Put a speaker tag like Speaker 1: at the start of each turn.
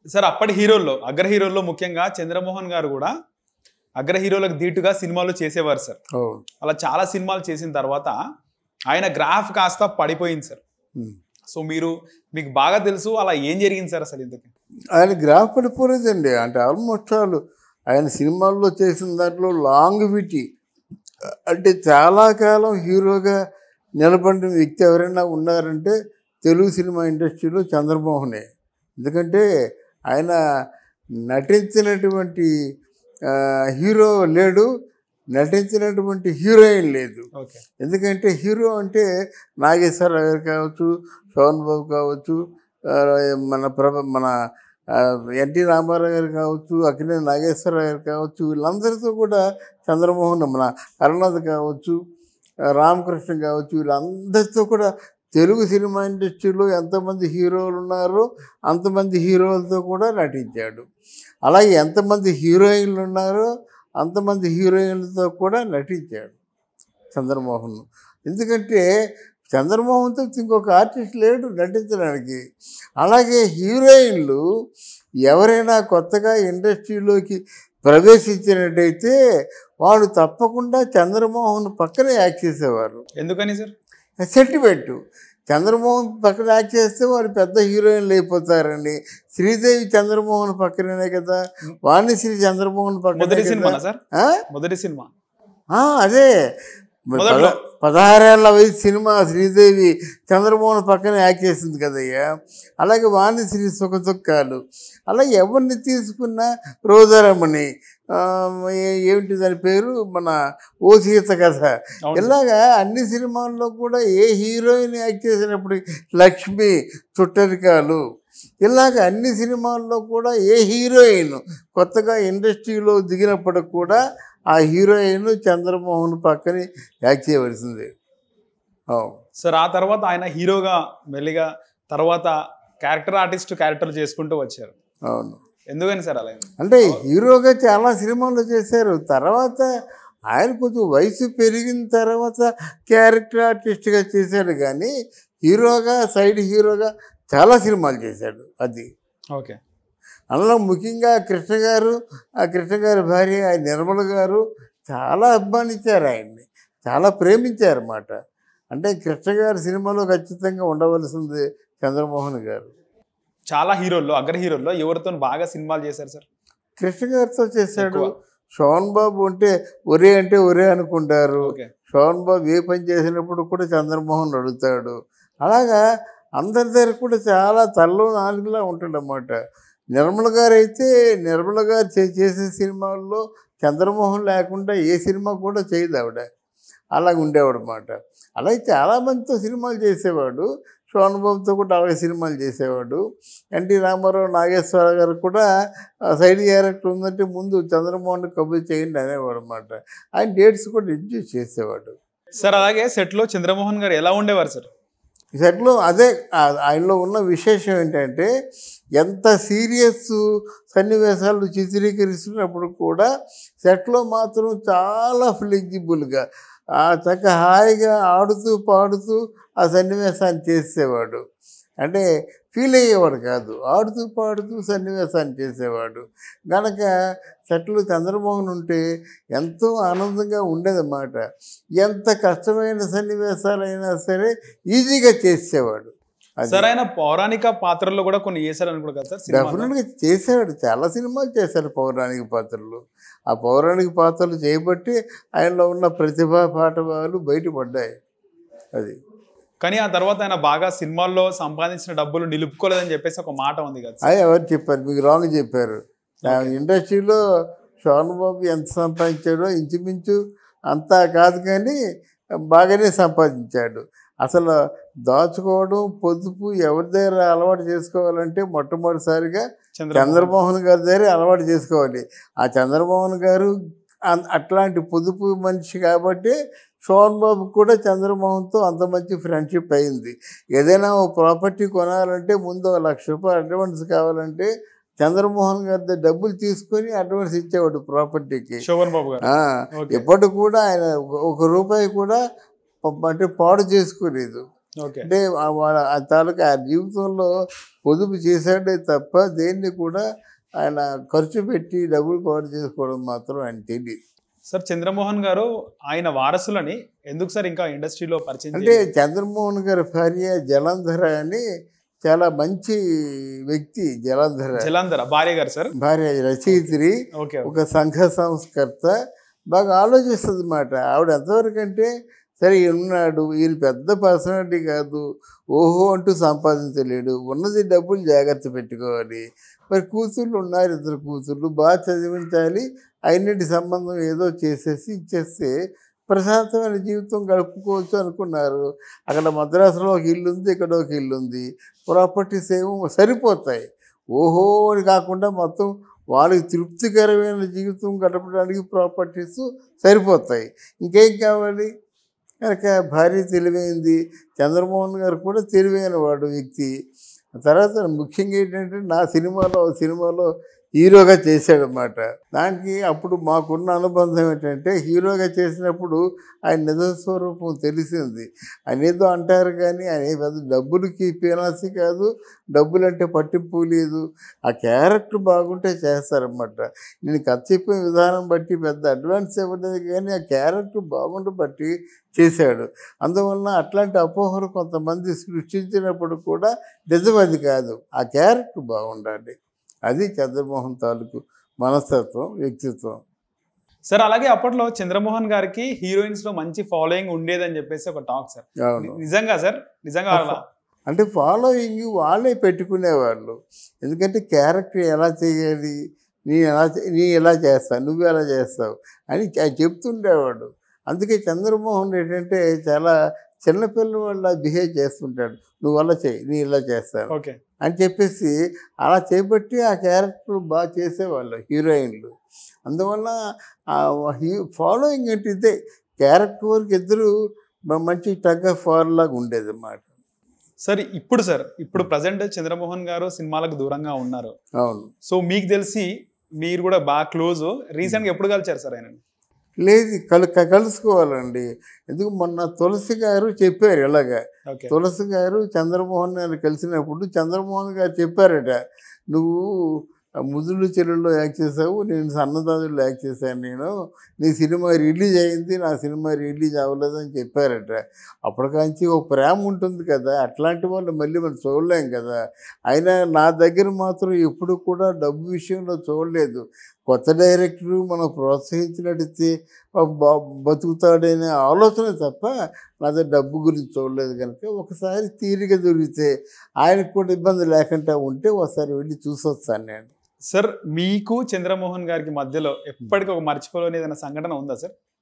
Speaker 1: Sir అప్పటి హీరోల్లో అగ్ర హీరోల్లో ముఖ్యంగా చంద్రమోహన్ గారు కూడా అగ్ర హీరోలకు ధీటుగా సినిమాలు చేసేవారు సార్
Speaker 2: అవును
Speaker 1: అలా చాలా సినిమాలు చేసిన తర్వాత ఆయన గ్రాఫ్ కాస్త పడిపోయింది సార్
Speaker 2: ఉమ్.
Speaker 1: సో మీరు మీకు బాగా తెలుసు అలా ఏం జరిగింది సార్ అసలు ఇంతకు
Speaker 2: ఆయన గ్రాఫ్ పడిపోలేదండి అంటే ఆల్మోస్ట్ ఆల్ ఆయన సినిమాల్లో చేసిన దాంట్లో లాంగ్ విటి అంటే చాలా కాలం హీరోగా నిలబడిన వ్యక్తి ఎవరైనా ఉన్నారంటే తెలుగు సినిమా ఇండస్ట్రీలో చంద్రమోహనే ఎందుకంటే ఆయన నటించినటువంటి ఆ, హీరో లేడు నటించినటువంటి హీరోయిన్ లేదు
Speaker 1: ఓకే
Speaker 2: ఎందుకంటే హీరో అంటే నాగేశ్వరరావు గారు కావచ్చు శోభన్ బాబు కావచ్చు ఆ, మన ప్రభ మన ఆ, ఎన్టీ రామారావు గారు కావచ్చు అక్కినే నాగేశ్వరరావు గారు కావచ్చు వీళ్ళందరితో కూడా చంద్రమోహన్ మన అరుణాథ్ కావచ్చు ఆ, రామకృష్ణ కావచ్చు వీళ్ళందరితో కూడా తెలుగు సినిమా ఇండస్ట్రీలో ఎంతమంది హీరోలు ఉన్నారో అంతమంది హీరోలతో కూడా నటించాడు అలాగే ఎంతమంది హీరోయిన్లు ఉన్నారో అంతమంది హీరోయిన్లతో కూడా నటించాడు చంద్రమోహన్ ఎందుకంటే చంద్రమోహన్తో ఇంకొక ఆర్టిస్ట్ లేడు నటించడానికి అలాగే హీరోయిన్లు ఎవరైనా కొత్తగా ఇండస్ట్రీలోకి ప్రవేశించినట్టయితే వాళ్ళు తప్పకుండా చంద్రమోహన్ పక్కనే యాక్ట్ చేసేవారు
Speaker 1: ఎందుకని సార్
Speaker 2: సెంటిమెంట్ చంద్రమోహన్ పక్కన యాక్ట్ చేస్తే వారు పెద్ద హీరోయిన్లు అయిపోతారండి శ్రీదేవి చంద్రమోహన్ పక్కనే కదా వాణిశ్రీ చంద్రమోహన్
Speaker 1: మొదటి
Speaker 2: పక్కనే
Speaker 1: సినిమానా
Speaker 2: కదా
Speaker 1: సార్
Speaker 2: ఆ?
Speaker 1: మొదటి సినిమా
Speaker 2: ఆ, అదే మరి
Speaker 1: మొదట్లో.
Speaker 2: పద- పదహారేళ్ల వయసు సినిమా శ్రీదేవి చంద్రమోహన్ పక్కన యాక్ట్ చేసింది కదయ్యా అలాగే వాణిశ్రీ సుఖ దుఃఖాలు అలాగే ఎవరిని తీసుకున్నా రోజారమణి ఆ, ఏ- ఏమిటి దాని పేరు మన ఓ సీత కథ
Speaker 1: అవును సార్.
Speaker 2: ఇలాగా అన్ని సినిమాల్లో కూడా ఏ హీరోయిన్ యాక్ట్ చేసినప్పుడు లక్ష్మి చుట్టరికాలు ఇలాగ అన్ని సినిమాల్లో కూడా ఏ హీరోయిన్ కొత్తగా ఇండస్ట్రీలో దిగినప్పుడు కూడా ఆ హీరోయిన్ చంద్రమోహన్ పక్కనే యాక్ట్ చేయవలసిందే అవును
Speaker 1: సార్ ఆ తర్వాత ఆయన హీరోగా మెల్లిగా తర్వాత క్యారెక్టర్ ఆర్టిస్ట్ క్యారెక్టర్ చేసుకుంటూ వచ్చారు
Speaker 2: అవును
Speaker 1: ఎందుకని సార్ అలా అయింది?
Speaker 2: అంటే హీరోగా చాలా సినిమాలు చేశారు తర్వాత ఆయన కొంచెం వయసు పెరిగిన తర్వాత క్యారెక్టర్ ఆర్టిస్ట్గా చేశాడు కానీ హీరోగా సైడ్ హీరోగా చాలా సినిమాలు చేశాడు అది
Speaker 1: ఓకే
Speaker 2: అందులో ముఖ్యంగా కృష్ణ గారు ఆ కృష్ణ గారి భార్య ఆ నిర్మల గారు చాలా అభిమానించారు ఆయన్ని చాలా ప్రేమించారు అన్నమాట అంటే కృష్ణ గారి సినిమాలో ఖచ్చితంగా ఉండవలసింది చంద్రమోహన్ గారు
Speaker 1: చాలా హీరోల్లో అగ్ర హీరోల్లో ఎవరితో బాగా సినిమాలు చేశారు సార్
Speaker 2: కృష్ణ గారితో చేశాడు
Speaker 1: ఎక్కువ.
Speaker 2: శోభన్ బాబు అంటే ఒరే అంటే ఒరే అనుకుంటారు
Speaker 1: ఓకే
Speaker 2: శోభన్ బాబు ఏ పని చేసినప్పుడు కూడా చంద్రమోహన్ అడుగుతాడు అలాగా అందరి దగ్గర కూడా చాలా తల్లో నాలుగులా ఉంటాడన్నమాట నిర్మల గారు అయితే నిర్మల గారు చే- చేసే సినిమాల్లో చంద్రమోహన్ లేకుండా ఏ సినిమా కూడా చేయదు ఆవిడ అలాగ ఉండేవాడు అనమాట అలాగే చాలామందితో సినిమాలు చేసేవాడు శోభన్ బాబుతో కూడా అలాగే సినిమాలు చేసేవాడు ఎన్టీ రామారావు నాగేశ్వరరావు గారు కూడా ఆ సైడ్ క్యారెక్టర్ ఉందంటే ముందు చంద్రమోహన్ కబుర్ చేయండి అనేవాడు అనమాట ఆయన డేట్స్ కూడా ఇంట్రడ్యూస్ చేసేవాడు
Speaker 1: సార్ అలాగే సెట్లో చంద్రమోహన్ గారు ఎలా ఉండేవారు సార్
Speaker 2: సెట్లో అదే ఆ- ఆయనలో ఉన్న విశేషం ఏంటంటే ఎంత సీరియస్ సన్నివేశాలు చిత్రీకరిస్తున్నప్పుడు కూడా సెట్లో మాత్రం చాలా ఫ్లెక్సిబుల్గా ఆ చక్క హాయిగా ఆడుతూ పాడుతూ ఆ సన్నివేశాన్ని చేసేవాడు అంటే ఫీల్ అయ్యేవాడు కాదు ఆడుతూ పాడుతూ సన్నివేశాన్ని చేసేవాడు కనుక సెట్లు చంద్రమోహన్ ఉంటే ఎంతో ఆనందంగా ఉండేదన్నమాట ఎంత కష్టమైన సన్నివేశాలైనా సరే ఈజీగా చేసేవాడు అది
Speaker 1: సార్ ఆయన పౌరాణిక పాత్రల్లో కూడా కొన్ని చేశారు అనుకుంటా కదా సార్ సినిమాలో?
Speaker 2: డెఫినెట్గా చేశాడు చాలా సినిమాలు చేశాడు పౌరాణిక పాత్రలు ఆ పౌరాణిక పాత్రలు చేయబట్టి ఆయనలో ఉన్న ప్రతిభా పాఠవాలు బయటపడ్డాయి అది
Speaker 1: కానీ ఆ తర్వాత ఆయన బాగా సినిమాల్లో సంపాదించిన డబ్బులు నిలుపుకోలేదని చెప్పేసి ఒక మాట ఉంది కదా సార్.
Speaker 2: అది ఎవరు చెప్పారు మీకు రాంగ్ చెప్పారు ఆ ఇండస్ట్రీలో శోభన్ బాబు ఎంత సంపాదించాడో ఇంచుమించు అంతా కాదు కానీ బాగానే సంపాదించాడు అసలు దాచుకోవడం పొదుపు ఎవరి దగ్గర అలవాటు చేసుకోవాలంటే మొట్టమొదటిసారిగా
Speaker 1: చంద్ర
Speaker 2: చంద్రమోహన్ గారి దగ్గర అలవాటు చేసుకోవాలి ఆ చంద్రమోహన్ గారు అన్- అట్లాంటి పొదుపు మనిషి కాబట్టి శోభన్ బాబు కూడా చంద్రమోహన్తో అంత మంచి ఫ్రెండ్షిప్ అయింది ఏదైనా ఓ ప్రాపర్టీ కొనాలంటే ముందు ఒక లక్ష రూపాయలు అడ్వాన్స్ కావాలంటే చంద్రమోహన్ గారి దగ్గర డబ్బులు తీసుకొని అడ్వాన్స్ ఇచ్చేవాడు ప్రాపర్టీకి
Speaker 1: శోభన్ బాబు గారు
Speaker 2: ఆ,
Speaker 1: ఓకే.
Speaker 2: ఎప్పటికి కూడా ఆయన ఒక- ఒక రూపాయి కూడా ప- అంటే పాడు చేసుకోలేదు
Speaker 1: ఓకే
Speaker 2: అంటే ఆ వాళ్ళ ఆ తాలూకా ఆ జీవితంలో పొదుపు చేశాడే తప్ప దేన్ని కూడా ఆయన ఖర్చు పెట్టి డబ్బులు కవర్ చేసుకోవడం మాత్రం ఆయన తెలియదు
Speaker 1: సార్ చంద్రమోహన్ గారు ఆయన వారసులని ఎందుకు సార్ ఇంకా ఇండస్ట్రీలో పరిచయం
Speaker 2: అంటే
Speaker 1: చేయలేదు?
Speaker 2: చంద్రమోహన్ గారి భార్య జలంధర అని చాలా మంచి వ్యక్తి జలంధర
Speaker 1: జలాంధర భార్య గారు సార్
Speaker 2: భార్య రచయిత్రి
Speaker 1: ఓకే ఓకే.
Speaker 2: ఒక సంఘ సంస్కర్త బాగా ఆలోచిస్తుంది మాట ఆవిడ ఎంతవరకు అంటే సరే ఈయన ఉన్నాడు ఈయన పెద్ద పర్సనాలిటీ కాదు ఓహో అంటూ సంపాదించలేడు ఉన్నది డబ్బులు జాగ్రత్త పెట్టుకోవాలి మరి కూతుళ్ళు ఉన్నారు ఇద్దరు కూతుళ్ళు బాగా చదివించాలి అయినటి సంబంధం ఏదో చేసేసి ఇచ్చేస్తే ప్రశాంతమైన జీవితం గడుపుకోవచ్చు అనుకున్నారు అక్కడ మద్రాసులో ఒక ఇల్లు ఉంది ఇక్కడ ఒక ఇల్లు ఉంది ప్రాపర్టీస్ ఏమో సరిపోతాయి ఓహో అని కాకుండా మొత్తం వాళ్ళకి తృప్తికరమైన జీవితం గడపడానికి ప్రాపర్టీస్ సరిపోతాయి ఇంకేం కావాలి కనుక భార్య తెలివైంది చంద్రమోహన్ గారు కూడా తెలివైన వాడు వ్యక్తి తర్వాత ముఖ్యంగా ఏంటంటే నా సినిమాలో సినిమాలో హీరోగా చేశాడనమాట దానికి అప్పుడు మాకున్న అనుబంధం ఏంటంటే హీరోగా చేసినప్పుడు ఆయన నిజ స్వరూపం తెలిసింది ఆయన ఏదో అంటారు కానీ ఆయన ఏ పెద్ద డబ్బులకి పీనాసి కాదు డబ్బులంటే పట్టింపు లేదు ఆ క్యారెక్టర్ బాగుంటే చేస్తారన్నమాట నేను కథ చెప్పిన విధానం బట్టి పెద్ద అడ్వాన్స్ ఇవ్వలేదు కానీ ఆ క్యారెక్టర్ బాగుంటే బట్టి చేశాడు అందువలన అట్లాంటి అపోహలు కొంతమంది సృష్టించినప్పుడు కూడా నిజం అది కాదు ఆ క్యారెక్టర్ బాగుండాలి అది చంద్రమోహన్ తాలూకు మనస్తత్వం వ్యక్తిత్వం
Speaker 1: సార్ అలాగే అప్పట్లో చంద్రమోహన్ గారికి హీరోయిన్స్ లో మంచి ఫాలోయింగ్ ఉండేదని చెప్పేసి ఒక టాక్ సార్
Speaker 2: అవును
Speaker 1: నిజంగా సార్ నిజంగా అలా
Speaker 2: అంటే ఫాలోయింగ్ వాళ్ళే పెట్టుకునేవాళ్ళు ఎందుకంటే క్యారెక్టర్ ఎలా చేయాలి నీ ఎలా చే- నీ ఎలా చేస్తావు నువ్వు ఎలా చేస్తావు అని చె- చెప్తుండేవాడు అందుకే చంద్రమోహన్ ఏంటంటే చాలా చిన్నపిల్లవాళ్ళ బిహేవ్ చేస్తుంటాడు నువ్వు అలా చేయి నీ ఇలా చేస్తాను
Speaker 1: ఓకే
Speaker 2: అని చెప్పేసి అలా చేపట్టి ఆ క్యారెక్టర్ బాగా చేసేవాళ్ళు హీరోయిన్లు అందువల్ల ఆ హీ ఫాలోయింగ్ అంటే ఇదే క్యారెక్టర్ వరకు ఇద్దరు మ- మంచి టగ్ ఆఫ్ వార్ లాగా ఉండేది అన్నమాట
Speaker 1: సార్ ఇప్పుడు సార్ ఇప్పుడు ప్రజెంట్ చంద్రమోహన్ గారు సినిమాలకు దూరంగా ఉన్నారు
Speaker 2: అవును
Speaker 1: సో మీకు తెలిసి మీరు కూడా బాగా క్లోజ్ రీసెంట్ గా ఎప్పుడు కలిచారు సార్ ఆయన
Speaker 2: లేదు కలు క- కలుసుకోవాలండి ఎందుకు మొన్న తులసి గారు చెప్పారు ఇలాగా
Speaker 1: ఓకే
Speaker 2: తులసి గారు చంద్రమోహన్ గారు కలిసినప్పుడు చంద్రమోహన్ గారు చెప్పారట నువ్వు ముదులు చెరువులో యాక్ట్ చేసావు నేను సన్నదాదుల్లో యాక్ట్ చేశాను నేను నీ సినిమా రిలీజ్ అయింది నా సినిమా రిలీజ్ అవ్వలేదని చెప్పారట అప్పటికాంచి ఒక ప్రేమ ఉంటుంది కదా అట్లాంటి వాళ్ళు మళ్ళీ మనం చూడలేం కదా అయినా నా దగ్గర మాత్రం ఎప్పుడు కూడా డబ్బు విషయంలో చూడలేదు కొత్త డైరెక్టరు మనం ప్రోత్సహించినట్టయితే బ- బతుకుతాడనే ఆలోచన తప్ప నా దగ్గర డబ్బు గురించి చూడలేదు కనుక ఒకసారి తీరిక దొరికితే ఆయనకు కూడా ఇబ్బంది లేకుండా ఉంటే ఒకసారి వెళ్ళి చూసొస్తాను నేను
Speaker 1: సార్ మీకు చంద్రమోహన్ గారికి మధ్యలో ఎప్పటికీ ఒక మర్చిపోలేని ఏదైనా సంఘటన ఉందా సార్